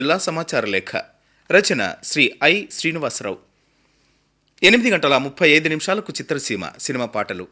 జిల్లా సమాచార లేఖ రచన శ్రీ ఐ శ్రీనివాసరావు ఎనిమిది గంటల ముప్పై ఐదు నిమిషాలకు చిత్రసీమ సినిమా పాటలు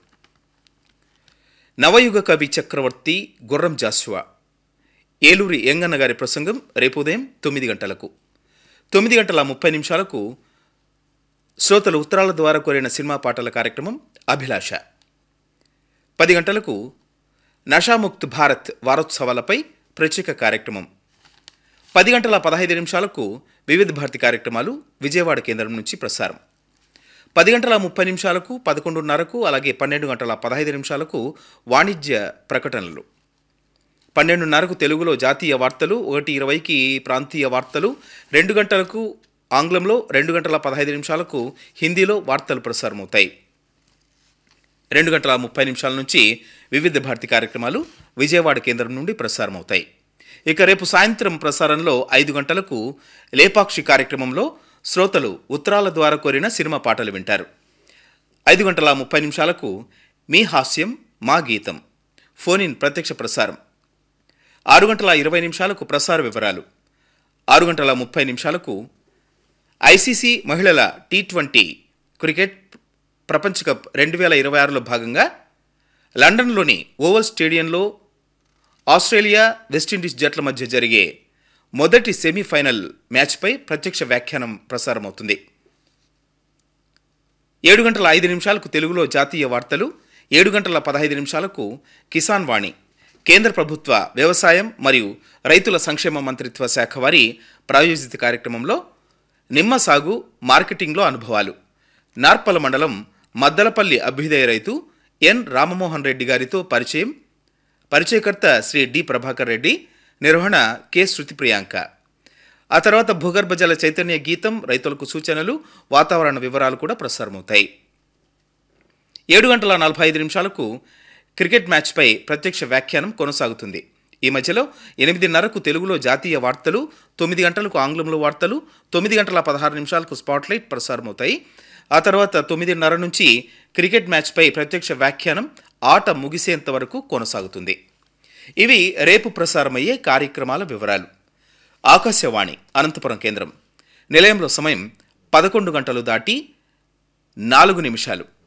నవయుగ కవి చక్రవర్తి గుర్రం జాషువా ఏలూరి యంగన్న గారి ప్రసంగం రేపు ఉదయం తొమ్మిది గంటలకు తొమ్మిది గంటల ముప్పై నిమిషాలకు శ్రోతలు ఉత్తరాల ద్వారా కోరిన సినిమా పాటల కార్యక్రమం అభిలాష పది గంటలకు నషాముక్త్ భారత్ వారోత్సవాలపై ప్రత్యేక కార్యక్రమం పది గంటల పదహైదు నిమిషాలకు వివిధ భారతి కార్యక్రమాలు విజయవాడ కేంద్రం నుంచి ప్రసారం పది గంటల ముప్పై నిమిషాలకు పదకొండున్నరకు అలాగే పన్నెండు గంటల పదహైదు నిమిషాలకు వాణిజ్య ప్రకటనలు పన్నెండున్నరకు తెలుగులో జాతీయ వార్తలు ఒకటి ఇరవైకి ప్రాంతీయ వార్తలు రెండు గంటలకు ఆంగ్లంలో రెండు గంటల పదహైదు నిమిషాలకు హిందీలో వార్తలు ప్రసారమవుతాయి రెండు గంటల ముప్పై నిమిషాల నుంచి వివిధ భారతి కార్యక్రమాలు విజయవాడ కేంద్రం నుండి ప్రసారమవుతాయి ఇక రేపు సాయంత్రం ప్రసారంలో ఐదు గంటలకు లేపాక్షి కార్యక్రమంలో శ్రోతలు ఉత్తరాల ద్వారా కోరిన సినిమా పాటలు వింటారు ఐదు గంటల ముప్పై నిమిషాలకు మీ హాస్యం మా గీతం ఫోన్ ఇన్ ప్రత్యక్ష ప్రసారం ఆరు గంటల ఇరవై నిమిషాలకు ప్రసార వివరాలు ఆరు గంటల ముప్పై నిమిషాలకు ఐసీసీ మహిళల టీ ట్వంటీ క్రికెట్ ప్రపంచ కప్ రెండు వేల ఇరవై ఆరులో భాగంగా లండన్లోని ఓవల్ స్టేడియంలో ఆస్ట్రేలియా వెస్టిండీస్ జట్ల మధ్య జరిగే మొదటి సెమీఫైనల్ మ్యాచ్పై ప్రత్యక్ష వ్యాఖ్యానం ప్రసారమవుతుంది ఏడు గంటల ఐదు నిమిషాలకు తెలుగులో జాతీయ వార్తలు ఏడు గంటల పదహైదు నిమిషాలకు కిసాన్ వాణి కేంద్ర ప్రభుత్వ వ్యవసాయం మరియు రైతుల సంక్షేమ మంత్రిత్వ శాఖ వారి ప్రాయోజిత కార్యక్రమంలో నిమ్మ సాగు మార్కెటింగ్లో అనుభవాలు నార్పల మండలం మద్దలపల్లి అభ్యుదయ రైతు ఎన్ రామమోహన్ రెడ్డి గారితో పరిచయం పరిచయకర్త శ్రీ డి ప్రభాకర్ రెడ్డి నిర్వహణ కె శృతి ప్రియాంక ఆ తర్వాత భూగర్భ జల చైతన్య గీతం రైతులకు సూచనలు వాతావరణ వివరాలు కూడా ప్రసారమవుతాయి ఏడు గంటల నలభై ఐదు నిమిషాలకు క్రికెట్ మ్యాచ్పై ప్రత్యక్ష వ్యాఖ్యానం కొనసాగుతుంది ఈ మధ్యలో ఎనిమిదిన్నరకు తెలుగులో జాతీయ వార్తలు తొమ్మిది గంటలకు ఆంగ్లంలో వార్తలు తొమ్మిది గంటల పదహారు నిమిషాలకు స్పాట్లైట్ ప్రసారమవుతాయి ఆ తర్వాత తొమ్మిదిన్నర నుంచి క్రికెట్ మ్యాచ్పై ప్రత్యక్ష వ్యాఖ్యానం ఆట ముగిసేంత వరకు కొనసాగుతుంది ఇవి రేపు ప్రసారమయ్యే కార్యక్రమాల వివరాలు ఆకాశవాణి అనంతపురం కేంద్రం నిలయంలో సమయం పదకొండు గంటలు దాటి నాలుగు నిమిషాలు